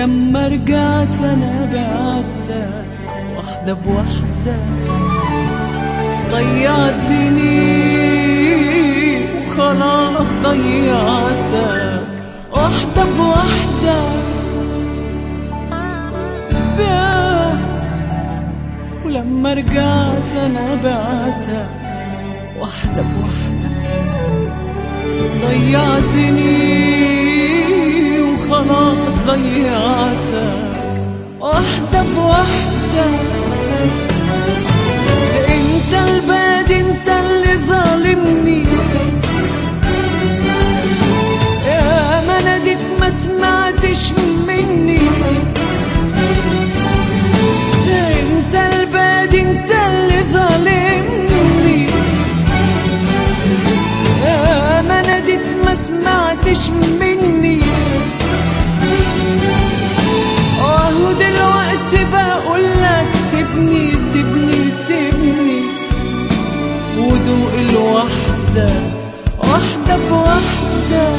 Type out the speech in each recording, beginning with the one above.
ولما رجعت انا بعتك واحدة بواحدة ضيعتني وخلاص ضيعتك واحدة بواحدة بعت ولما رجعت انا بعتك واحدة بواحدة ضيعتني وخلاص ضيعتك واحدة بواحدة انت البادي انت اللي ظالمني يا ما ناديت ما سمعتش مني انت البادي انت اللي ظالمني يا ما ناديت ما سمعتش مني اهو دلوقتي بقول لك سيبني سيبني سيبني ودوق الوحدة واحدة بواحدة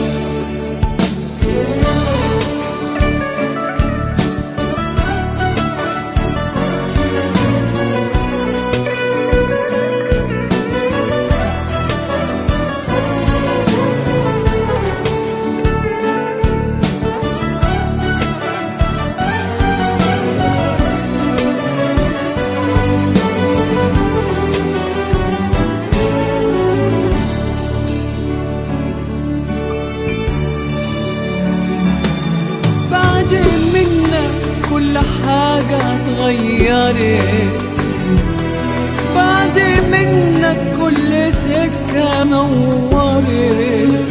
بعد منك كل حاجة اتغيرت بعد منك كل سكة نورت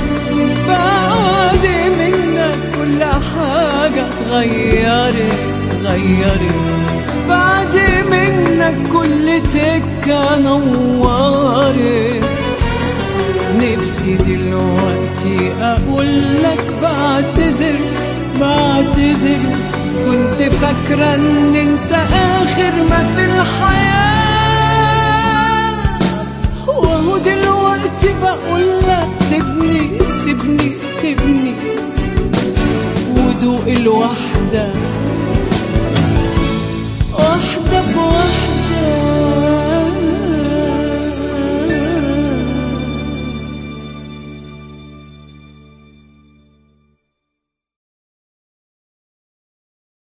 بعد منك كل حاجة اتغيرت اتغيرت بعد منك كل سكة نورت نفسي دلوقتي اقول لك بعتذر بعتذر كنت فاكرة ان انت اخر ما في الحياة وهو دلوقتي بقول لك سيبني سيبني سيبني ودوق الوحدة